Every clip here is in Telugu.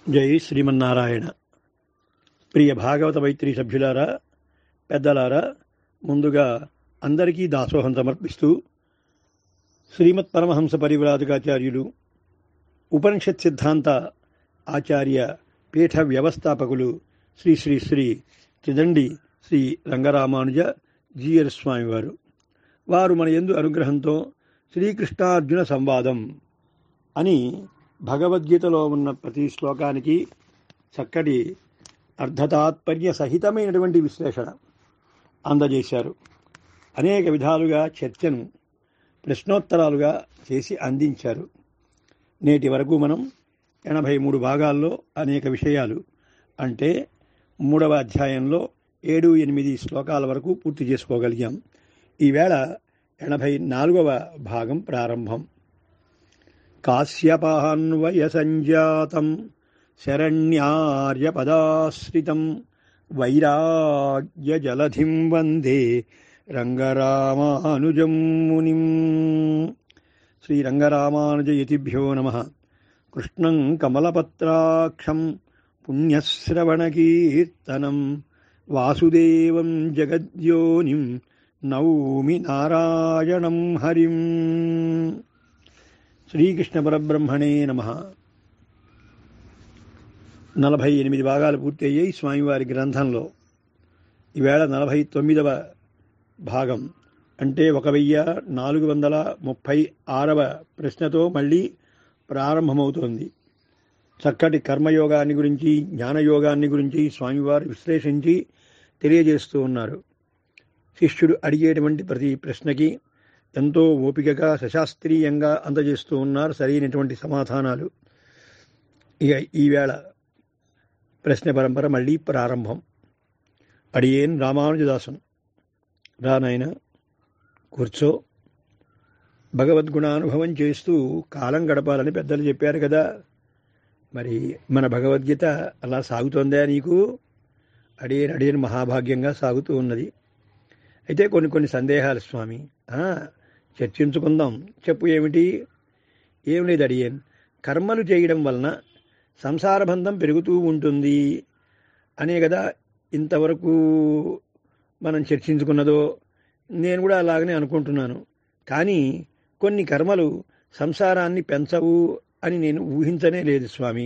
జై శ్రీమన్నారాయణ ప్రియ భాగవత మైత్రి సభ్యులారా పెద్దలారా ముందుగా అందరికీ దాసోహం సమర్పిస్తూ శ్రీమత్ పరమహంస పరివ్రాజకాచార్యులు ఉపనిషత్ సిద్ధాంత ఆచార్య పీఠ వ్యవస్థాపకులు శ్రీ శ్రీ శ్రీ చిదండి శ్రీ రంగరామానుజ జీఎల్ స్వామి వారు వారు మన ఎందు అనుగ్రహంతో శ్రీకృష్ణార్జున సంవాదం అని భగవద్గీతలో ఉన్న ప్రతి శ్లోకానికి చక్కటి అర్ధతాత్పర్య సహితమైనటువంటి విశ్లేషణ అందజేశారు అనేక విధాలుగా చర్చను ప్రశ్నోత్తరాలుగా చేసి అందించారు నేటి వరకు మనం ఎనభై మూడు భాగాల్లో అనేక విషయాలు అంటే మూడవ అధ్యాయంలో ఏడు ఎనిమిది శ్లోకాల వరకు పూర్తి చేసుకోగలిగాం ఈవేళ ఎనభై నాలుగవ భాగం ప్రారంభం కాశ్యపాన్వయ సంజాతం శరణ్యార్యపదాశ్రితం వైరాగ్య జలధిం వందే రంగరామానుజం మునిం శ్రీరంగరామానుజయతిభ్యో నమ కృష్ణం కమలపత్రాక్షం పుణ్యశ్రవణకీర్తనం వాసుదేవం జగద్యోనిం నౌమి నారాయణం హరిం శ్రీకృష్ణ పరబ్రహ్మణే నమ నలభై ఎనిమిది భాగాలు పూర్తి అయ్యాయి స్వామివారి గ్రంథంలో ఈవేళ నలభై తొమ్మిదవ భాగం అంటే ఒక వెయ్యి నాలుగు వందల ముప్పై ఆరవ ప్రశ్నతో మళ్ళీ ప్రారంభమవుతోంది చక్కటి కర్మయోగాన్ని గురించి జ్ఞానయోగాన్ని గురించి స్వామివారు విశ్లేషించి తెలియజేస్తూ ఉన్నారు శిష్యుడు అడిగేటువంటి ప్రతి ప్రశ్నకి ఎంతో ఓపికగా సశాస్త్రీయంగా అందజేస్తూ ఉన్నారు సరైనటువంటి సమాధానాలు ఇక ఈవేళ ప్రశ్న పరంపర మళ్ళీ ప్రారంభం అడియేన్ రామానుజదాసన్ రానాయన కూర్చో భగవద్గుణానుభవం చేస్తూ కాలం గడపాలని పెద్దలు చెప్పారు కదా మరి మన భగవద్గీత అలా సాగుతోందా నీకు అడియన్ అడియన్ మహాభాగ్యంగా సాగుతూ ఉన్నది అయితే కొన్ని కొన్ని సందేహాలు స్వామి చర్చించుకుందాం చెప్పు ఏమిటి ఏం లేదు అడియన్ కర్మలు చేయడం వలన సంసార బంధం పెరుగుతూ ఉంటుంది అనే కదా ఇంతవరకు మనం చర్చించుకున్నదో నేను కూడా అలాగనే అనుకుంటున్నాను కానీ కొన్ని కర్మలు సంసారాన్ని పెంచవు అని నేను ఊహించనే లేదు స్వామి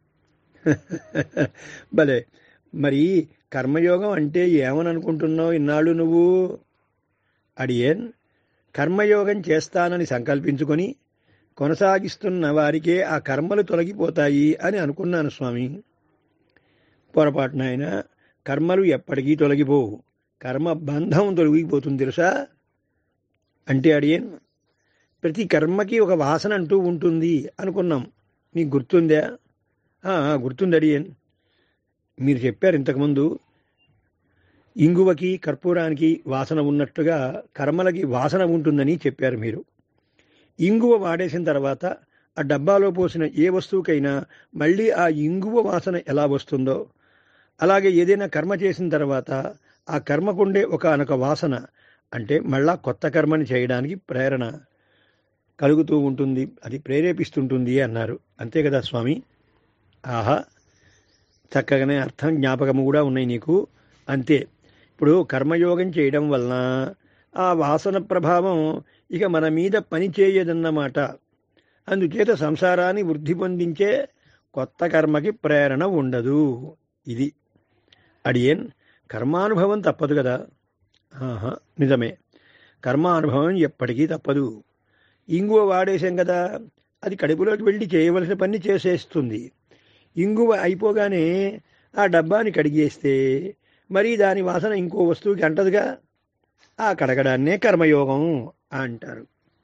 భలే మరి కర్మయోగం అంటే ఏమని అనుకుంటున్నావు ఇన్నాళ్ళు నువ్వు అడియన్ కర్మయోగం చేస్తానని సంకల్పించుకొని కొనసాగిస్తున్న వారికే ఆ కర్మలు తొలగిపోతాయి అని అనుకున్నాను స్వామి పొరపాటున ఆయన కర్మలు ఎప్పటికీ తొలగిపోవు కర్మ బంధం తొలగిపోతుంది తెలుసా అంటే అడియన్ ప్రతి కర్మకి ఒక వాసన అంటూ ఉంటుంది అనుకున్నాం మీకు గుర్తుందా గుర్తుంది అడియన్ మీరు చెప్పారు ఇంతకుముందు ఇంగువకి కర్పూరానికి వాసన ఉన్నట్టుగా కర్మలకి వాసన ఉంటుందని చెప్పారు మీరు ఇంగువ వాడేసిన తర్వాత ఆ డబ్బాలో పోసిన ఏ వస్తువుకైనా మళ్ళీ ఆ ఇంగువ వాసన ఎలా వస్తుందో అలాగే ఏదైనా కర్మ చేసిన తర్వాత ఆ కర్మకుండే ఒక అనొక వాసన అంటే మళ్ళా కొత్త కర్మని చేయడానికి ప్రేరణ కలుగుతూ ఉంటుంది అది ప్రేరేపిస్తుంటుంది అన్నారు అంతే కదా స్వామి ఆహా చక్కగానే అర్థం జ్ఞాపకము కూడా ఉన్నాయి నీకు అంతే ఇప్పుడు కర్మయోగం చేయడం వలన ఆ వాసన ప్రభావం ఇక మన మీద పనిచేయదన్నమాట అందుచేత సంసారాన్ని వృద్ధి పొందించే కొత్త కర్మకి ప్రేరణ ఉండదు ఇది అడియన్ కర్మానుభవం తప్పదు కదా ఆహా నిజమే కర్మానుభవం ఎప్పటికీ తప్పదు ఇంగువ వాడేసాం కదా అది కడుపులోకి వెళ్ళి చేయవలసిన పని చేసేస్తుంది ఇంగువ అయిపోగానే ఆ డబ్బాని కడిగేస్తే మరి దాని వాసన ఇంకో వస్తువుకి అంటదుగా ఆ కడగడాన్నే కర్మయోగం అంటారు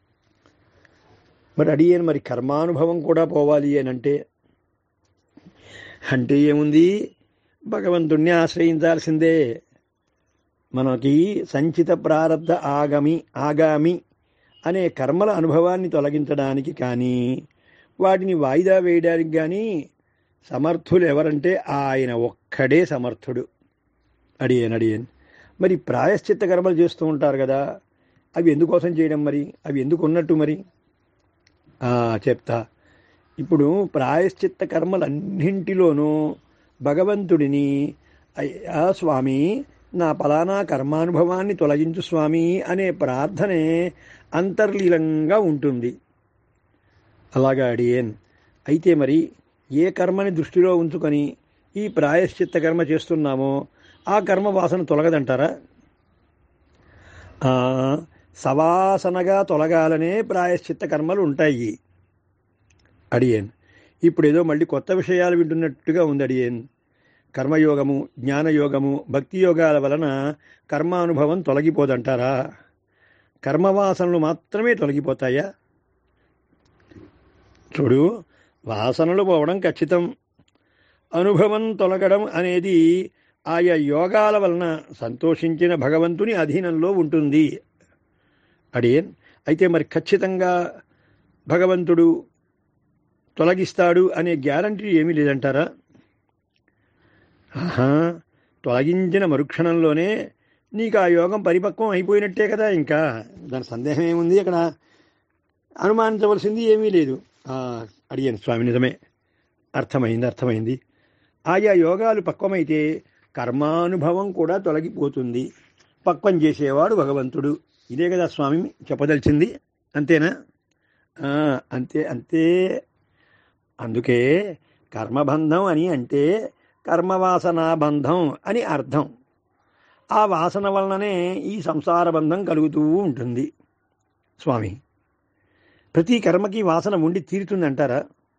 మరి అడియన్ మరి కర్మానుభవం కూడా పోవాలి అని అంటే అంటే ఏముంది భగవంతుణ్ణి ఆశ్రయించాల్సిందే మనకి సంచిత ప్రారంధ ఆగమి ఆగామి అనే కర్మల అనుభవాన్ని తొలగించడానికి కానీ వాటిని వాయిదా వేయడానికి కానీ సమర్థులు ఎవరంటే ఆయన ఒక్కడే సమర్థుడు అడియన్ అడియన్ మరి ప్రాయశ్చిత్త కర్మలు చేస్తూ ఉంటారు కదా అవి ఎందుకోసం చేయడం మరి అవి ఎందుకు ఉన్నట్టు మరి చెప్తా ఇప్పుడు ప్రాయశ్చిత్త కర్మలన్నింటిలోనూ భగవంతుడిని అయ్యా స్వామి నా పలానా కర్మానుభవాన్ని తొలగించు స్వామి అనే ప్రార్థనే అంతర్లీనంగా ఉంటుంది అలాగా అడియేన్ అయితే మరి ఏ కర్మని దృష్టిలో ఉంచుకొని ఈ ప్రాయశ్చిత్త కర్మ చేస్తున్నామో ఆ కర్మ వాసన తొలగదంటారా ఆ, సవాసనగా తొలగాలనే ప్రాయశ్చిత్త కర్మలు ఉంటాయి అడియేన్ ఇప్పుడు ఏదో మళ్ళీ కొత్త విషయాలు వింటున్నట్టుగా ఉంది అడియేన్ కర్మయోగము జ్ఞానయోగము భక్తి యోగాల వలన కర్మానుభవం తొలగిపోదంటారా కర్మవాసనలు మాత్రమే తొలగిపోతాయా చూడు వాసనలు పోవడం ఖచ్చితం అనుభవం తొలగడం అనేది ఆయా యోగాల వలన సంతోషించిన భగవంతుని అధీనంలో ఉంటుంది అడియన్ అయితే మరి ఖచ్చితంగా భగవంతుడు తొలగిస్తాడు అనే గ్యారంటీ ఏమీ లేదంటారా ఆహా తొలగించిన మరుక్షణంలోనే నీకు ఆ యోగం పరిపక్వం అయిపోయినట్టే కదా ఇంకా దాని సందేహం ఏముంది అక్కడ అనుమానించవలసింది ఏమీ లేదు ఆ, అడిగాను స్వామి నిజమే అర్థమైంది అర్థమైంది ఆయా యోగాలు పక్వమైతే కర్మానుభవం కూడా తొలగిపోతుంది పక్వం చేసేవాడు భగవంతుడు ఇదే కదా స్వామి చెప్పదలిచింది అంతేనా ఆ, అంతే అంతే అందుకే కర్మబంధం అని అంటే కర్మవాసనా బంధం అని అర్థం ఆ వాసన వలననే ఈ సంసార బంధం కలుగుతూ ఉంటుంది స్వామి ప్రతి కర్మకి వాసన ఉండి తీరుతుందంటారా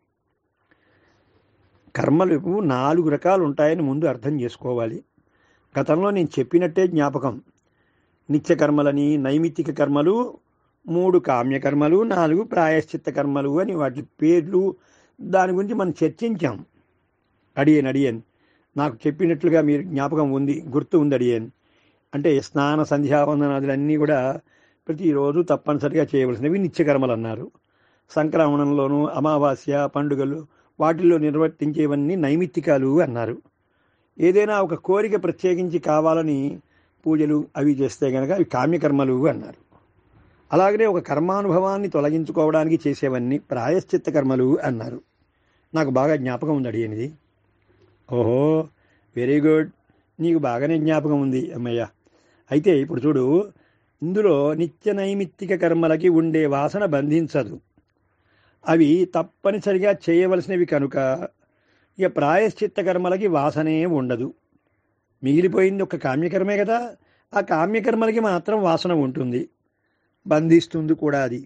కర్మలు నాలుగు రకాలు ఉంటాయని ముందు అర్థం చేసుకోవాలి గతంలో నేను చెప్పినట్టే జ్ఞాపకం నిత్య కర్మలని నైమిత్తిక కర్మలు మూడు కామ్యకర్మలు నాలుగు ప్రాయశ్చిత్త కర్మలు అని వాటి పేర్లు దాని గురించి మనం చర్చించాం అడియన్ అడియన్ నాకు చెప్పినట్లుగా మీరు జ్ఞాపకం ఉంది గుర్తు ఉంది అడియన్ అంటే స్నాన సంధ్యావందనాదులన్నీ కూడా ప్రతిరోజు తప్పనిసరిగా చేయవలసినవి నిత్యకర్మలు అన్నారు సంక్రమణంలోనూ అమావాస్య పండుగలు వాటిల్లో నిర్వర్తించేవన్నీ నైమిత్తికాలు అన్నారు ఏదైనా ఒక కోరిక ప్రత్యేకించి కావాలని పూజలు అవి చేస్తే కనుక అవి కామ్యకర్మలు అన్నారు అలాగనే ఒక కర్మానుభవాన్ని తొలగించుకోవడానికి చేసేవన్నీ ప్రాయశ్చిత్త కర్మలు అన్నారు నాకు బాగా జ్ఞాపకం ఉంది అడిగినది ఓహో వెరీ గుడ్ నీకు బాగానే జ్ఞాపకం ఉంది అమ్మయ్య అయితే ఇప్పుడు చూడు ఇందులో నిత్య నైమిత్తిక కర్మలకి ఉండే వాసన బంధించదు అవి తప్పనిసరిగా చేయవలసినవి కనుక ఇక ప్రాయశ్చిత్త కర్మలకి వాసనే ఉండదు మిగిలిపోయింది ఒక కామ్యకర్మే కదా ఆ కామ్యకర్మలకి మాత్రం వాసన ఉంటుంది బంధిస్తుంది కూడా అది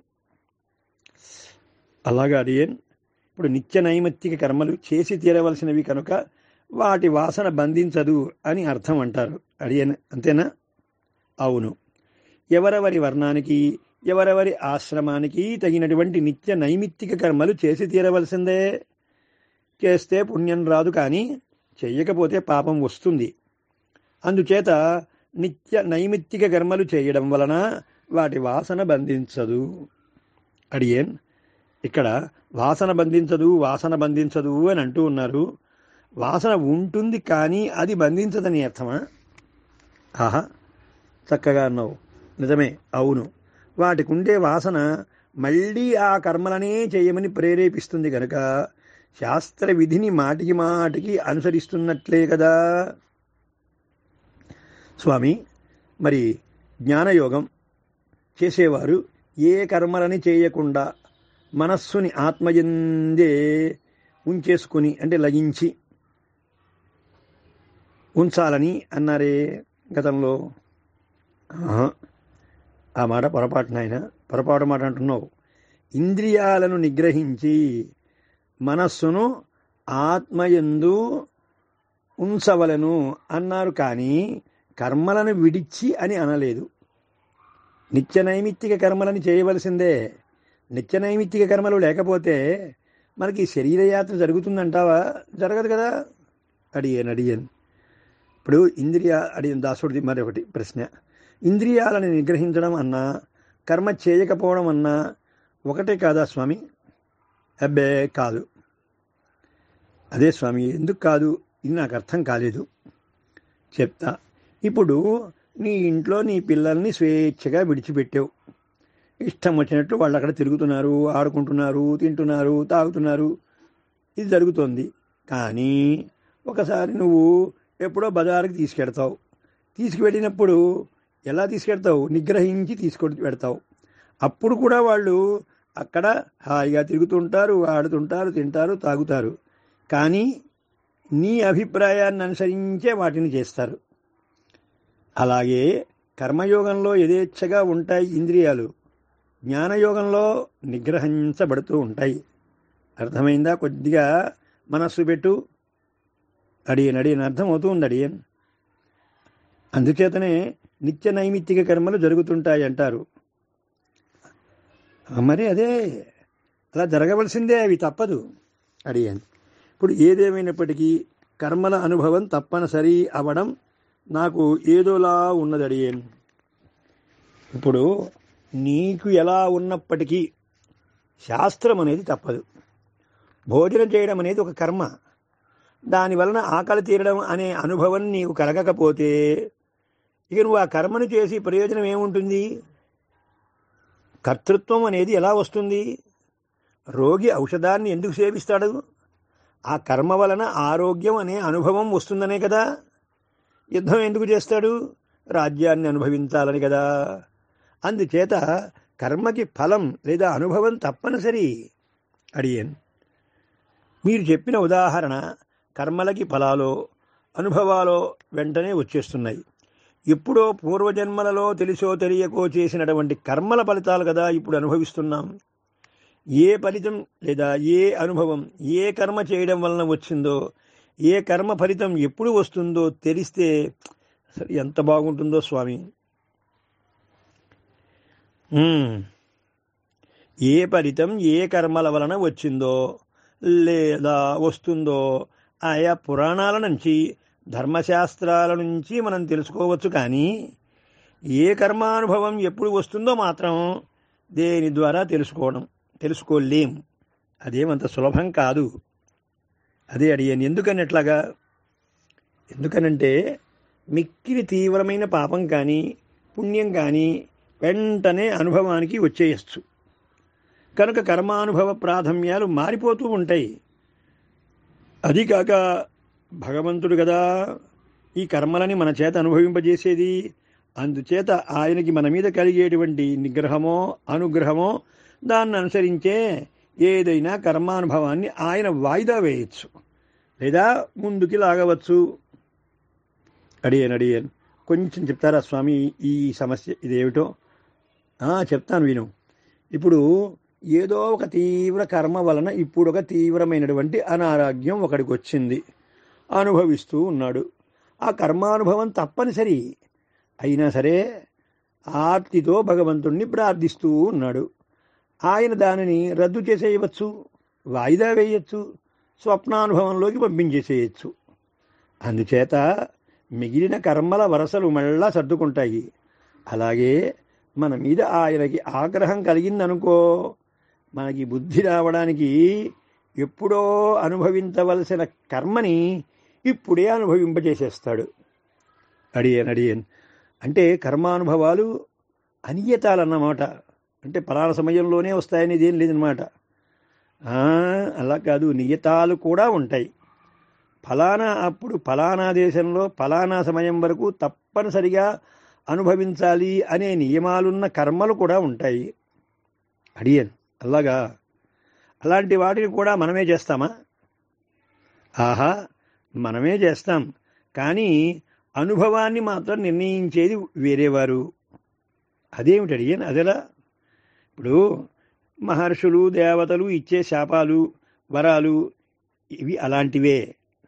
అలాగా అడియన్ ఇప్పుడు నిత్య నైమిత్తిక కర్మలు చేసి తీరవలసినవి కనుక వాటి వాసన బంధించదు అని అర్థం అంటారు అడియన్ అంతేనా అవును ఎవరెవరి వర్ణానికి ఎవరెవరి ఆశ్రమానికి తగినటువంటి నిత్య నైమిత్తిక కర్మలు చేసి తీరవలసిందే చేస్తే పుణ్యం రాదు కానీ చెయ్యకపోతే పాపం వస్తుంది అందుచేత నిత్య నైమిత్తిక కర్మలు చేయడం వలన వాటి వాసన బంధించదు అడియేన్ ఇక్కడ వాసన బంధించదు వాసన బంధించదు అని అంటూ ఉన్నారు వాసన ఉంటుంది కానీ అది బంధించదని అర్థమా ఆహా చక్కగా అన్నావు నిజమే అవును వాటికి ఉండే వాసన మళ్ళీ ఆ కర్మలనే చేయమని ప్రేరేపిస్తుంది కనుక శాస్త్ర విధిని మాటికి మాటికి అనుసరిస్తున్నట్లే కదా స్వామి మరి జ్ఞానయోగం చేసేవారు ఏ కర్మలని చేయకుండా మనస్సుని ఆత్మయందే ఉంచేసుకుని అంటే లయించి ఉంచాలని అన్నారే గతంలో ఆహా, ఆ మాట పొరపాటు నాయన పొరపాటు మాట అంటున్నావు ఇంద్రియాలను నిగ్రహించి మనస్సును ఆత్మయందు ఉంచవలను అన్నారు కానీ కర్మలను విడిచి అని అనలేదు నిత్య నైమిత్తిక కర్మలను చేయవలసిందే నిత్య నైమిత్తిక కర్మలు లేకపోతే మనకి శరీరయాత్ర జరుగుతుందంటావా జరగదు కదా అడిగాను అడిగాను ఇప్పుడు ఇంద్రియ అడిగిన దాసుడిది మరొకటి ప్రశ్న ఇంద్రియాలను నిగ్రహించడం అన్నా కర్మ చేయకపోవడం అన్నా ఒకటే కాదా స్వామి అబ్బే కాదు అదే స్వామి ఎందుకు కాదు ఇది నాకు అర్థం కాలేదు చెప్తా ఇప్పుడు నీ ఇంట్లో నీ పిల్లల్ని స్వేచ్ఛగా విడిచిపెట్టావు ఇష్టం వచ్చినట్టు వాళ్ళు అక్కడ తిరుగుతున్నారు ఆడుకుంటున్నారు తింటున్నారు తాగుతున్నారు ఇది జరుగుతోంది కానీ ఒకసారి నువ్వు ఎప్పుడో బజారుకి తీసుకెడతావు తీసుకువెళ్ళినప్పుడు ఎలా తీసుకెడతావు నిగ్రహించి తీసుకొని పెడతావు అప్పుడు కూడా వాళ్ళు అక్కడ హాయిగా తిరుగుతుంటారు ఆడుతుంటారు తింటారు తాగుతారు కానీ నీ అభిప్రాయాన్ని అనుసరించే వాటిని చేస్తారు అలాగే కర్మయోగంలో యథేచ్ఛగా ఉంటాయి ఇంద్రియాలు జ్ఞానయోగంలో నిగ్రహించబడుతూ ఉంటాయి అర్థమైందా కొద్దిగా మనస్సు పెట్టు అడియన్ అడియన్ అర్థమవుతూ ఉంది అడియన్ అందుచేతనే నిత్య నైమిత్తిక కర్మలు జరుగుతుంటాయి అంటారు మరి అదే అలా జరగవలసిందే అవి తప్పదు అడిగాను ఇప్పుడు ఏదేమైనప్పటికీ కర్మల అనుభవం తప్పనిసరి అవడం నాకు ఏదోలా ఉన్నది అడిగాను ఇప్పుడు నీకు ఎలా ఉన్నప్పటికీ శాస్త్రం అనేది తప్పదు భోజనం చేయడం అనేది ఒక కర్మ దాని వలన ఆకలి తీరడం అనే అనుభవం నీకు కలగకపోతే ఇక నువ్వు ఆ కర్మను చేసి ప్రయోజనం ఏముంటుంది కర్తృత్వం అనేది ఎలా వస్తుంది రోగి ఔషధాన్ని ఎందుకు సేవిస్తాడు ఆ కర్మ వలన ఆరోగ్యం అనే అనుభవం వస్తుందనే కదా యుద్ధం ఎందుకు చేస్తాడు రాజ్యాన్ని అనుభవించాలని కదా అందుచేత కర్మకి ఫలం లేదా అనుభవం తప్పనిసరి అడిగాను మీరు చెప్పిన ఉదాహరణ కర్మలకి ఫలాలో అనుభవాలో వెంటనే వచ్చేస్తున్నాయి ఎప్పుడో పూర్వజన్మలలో తెలిసో తెలియకో చేసినటువంటి కర్మల ఫలితాలు కదా ఇప్పుడు అనుభవిస్తున్నాం ఏ ఫలితం లేదా ఏ అనుభవం ఏ కర్మ చేయడం వలన వచ్చిందో ఏ కర్మ ఫలితం ఎప్పుడు వస్తుందో తెలిస్తే అసలు ఎంత బాగుంటుందో స్వామి ఉమ్. ఏ ఫలితం ఏ కర్మల వలన వచ్చిందో లేదా వస్తుందో ఆయా పురాణాల నుంచి ధర్మశాస్త్రాల నుంచి మనం తెలుసుకోవచ్చు కానీ ఏ కర్మానుభవం ఎప్పుడు వస్తుందో మాత్రం దేని ద్వారా తెలుసుకోవడం తెలుసుకోలేం అదేమంత సులభం కాదు అదే అడిగాను ఎందుకని ఎట్లాగా ఎందుకనంటే మిక్కిలి తీవ్రమైన పాపం కానీ పుణ్యం కానీ వెంటనే అనుభవానికి వచ్చేయచ్చు కనుక కర్మానుభవ ప్రాధాన్యాలు మారిపోతూ ఉంటాయి అది కాక భగవంతుడు కదా ఈ కర్మలని మన చేత అనుభవింపజేసేది అందుచేత ఆయనకి మన మీద కలిగేటువంటి నిగ్రహమో అనుగ్రహమో దాన్ని అనుసరించే ఏదైనా కర్మానుభవాన్ని ఆయన వాయిదా వేయచ్చు లేదా ముందుకి లాగవచ్చు అడిగాను అడిగాను కొంచెం చెప్తారా స్వామి ఈ సమస్య ఇదేమిటో ఆ, చెప్తాను విను ఇప్పుడు ఏదో ఒక తీవ్ర కర్మ వలన ఇప్పుడు ఒక తీవ్రమైనటువంటి అనారోగ్యం ఒకడికి వచ్చింది అనుభవిస్తూ ఉన్నాడు ఆ కర్మానుభవం తప్పనిసరి అయినా సరే ఆర్తితో భగవంతుణ్ణి ప్రార్థిస్తూ ఉన్నాడు ఆయన దానిని రద్దు చేసేయవచ్చు వాయిదా వేయచ్చు స్వప్నానుభవంలోకి పంపించేసేయచ్చు అందుచేత మిగిలిన కర్మల వరసలు మళ్ళా సర్దుకుంటాయి అలాగే మన మీద ఆయనకి ఆగ్రహం కలిగిందనుకో మనకి బుద్ధి రావడానికి ఎప్పుడో అనుభవించవలసిన కర్మని ఇప్పుడే అనుభవింపజేసేస్తాడు అడియన్ అడియన్ అంటే కర్మానుభవాలు అనియతాలన్నమాట అంటే పలానా సమయంలోనే వస్తాయని ఇదేం లేదనమాట ఆ, అలా కాదు నియతాలు కూడా ఉంటాయి ఫలానా అప్పుడు ఫలానా దేశంలో ఫలానా సమయం వరకు తప్పనిసరిగా అనుభవించాలి అనే నియమాలున్న కర్మలు కూడా ఉంటాయి అడియన్ అలాగా అలాంటి వాటిని కూడా మనమే చేస్తామా ఆహా మనమే చేస్తాం కానీ అనుభవాన్ని మాత్రం నిర్ణయించేది వేరేవారు అదేమిటి అడియన్ అదెలా ఇప్పుడు మహర్షులు దేవతలు ఇచ్చే శాపాలు వరాలు ఇవి అలాంటివే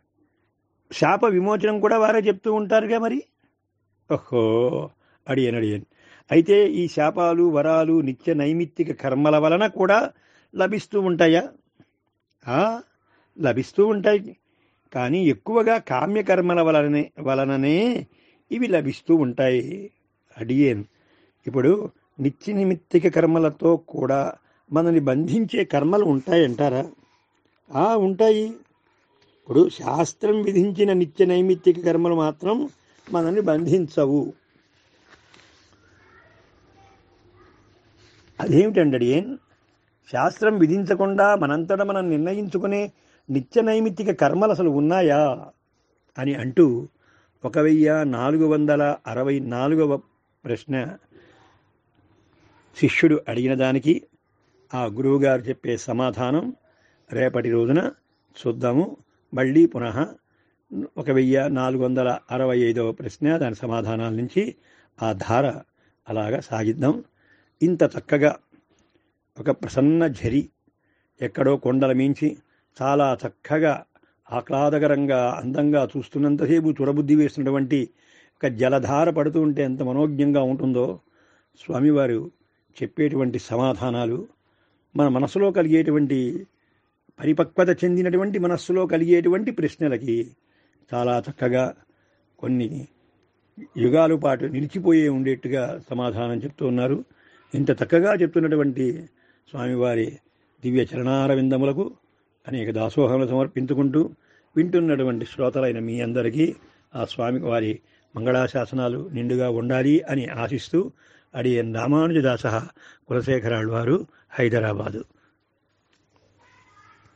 శాప విమోచనం కూడా వారే చెప్తూ ఉంటారుగా మరి ఓహో అడియన్ అడియన్ అయితే ఈ శాపాలు వరాలు నిత్య నైమిత్తిక కర్మల వలన కూడా లభిస్తూ ఉంటాయా ఆ, లభిస్తూ ఉంటాయి కానీ ఎక్కువగా కామ్యకర్మల వలనే వలననే ఇవి లభిస్తూ ఉంటాయి అడియేన్ ఇప్పుడు నిత్య నిమిత్తిక కర్మలతో కూడా మనల్ని బంధించే కర్మలు ఉంటాయంటారా ఆ ఉంటాయి ఇప్పుడు శాస్త్రం విధించిన నిత్య నైమిత్తిక కర్మలు మాత్రం మనల్ని బంధించవు అదేమిటండి ఏం శాస్త్రం విధించకుండా మనంతట మనం నిర్ణయించుకునే నిత్య నైమిత్తిక కర్మలు అసలు ఉన్నాయా అని అంటూ ఒక వెయ్యి నాలుగు వందల అరవై నాలుగవ ప్రశ్న శిష్యుడు అడిగిన దానికి ఆ గురువుగారు చెప్పే సమాధానం రేపటి రోజున చూద్దాము మళ్ళీ పునః ఒక వెయ్యి నాలుగు వందల అరవై ఐదవ ప్రశ్న దాని సమాధానాల నుంచి ఆ ధార అలాగా సాగిద్దాం ఇంత చక్కగా ఒక ప్రసన్న ఝరి ఎక్కడో కొండల మించి చాలా చక్కగా ఆహ్లాదకరంగా అందంగా చూస్తున్నంతసేపు చూడబుద్ధి వేస్తున్నటువంటి ఒక జలధార పడుతూ ఉంటే ఎంత మనోజ్ఞంగా ఉంటుందో స్వామివారు చెప్పేటువంటి సమాధానాలు మన మనసులో కలిగేటువంటి పరిపక్వత చెందినటువంటి మనస్సులో కలిగేటువంటి ప్రశ్నలకి చాలా చక్కగా కొన్ని యుగాల పాటు నిలిచిపోయే ఉండేట్టుగా సమాధానం చెప్తూ ఉన్నారు ఇంత చక్కగా చెప్తున్నటువంటి స్వామివారి దివ్య చరణారవిందములకు అనేక దాసోహములు సమర్పించుకుంటూ వింటున్నటువంటి శ్రోతలైన మీ అందరికీ ఆ స్వామి వారి మంగళాశాసనాలు నిండుగా ఉండాలి అని ఆశిస్తూ అడియన్ రామానుజదాస కులశేఖరాళ్ళు వారు హైదరాబాదు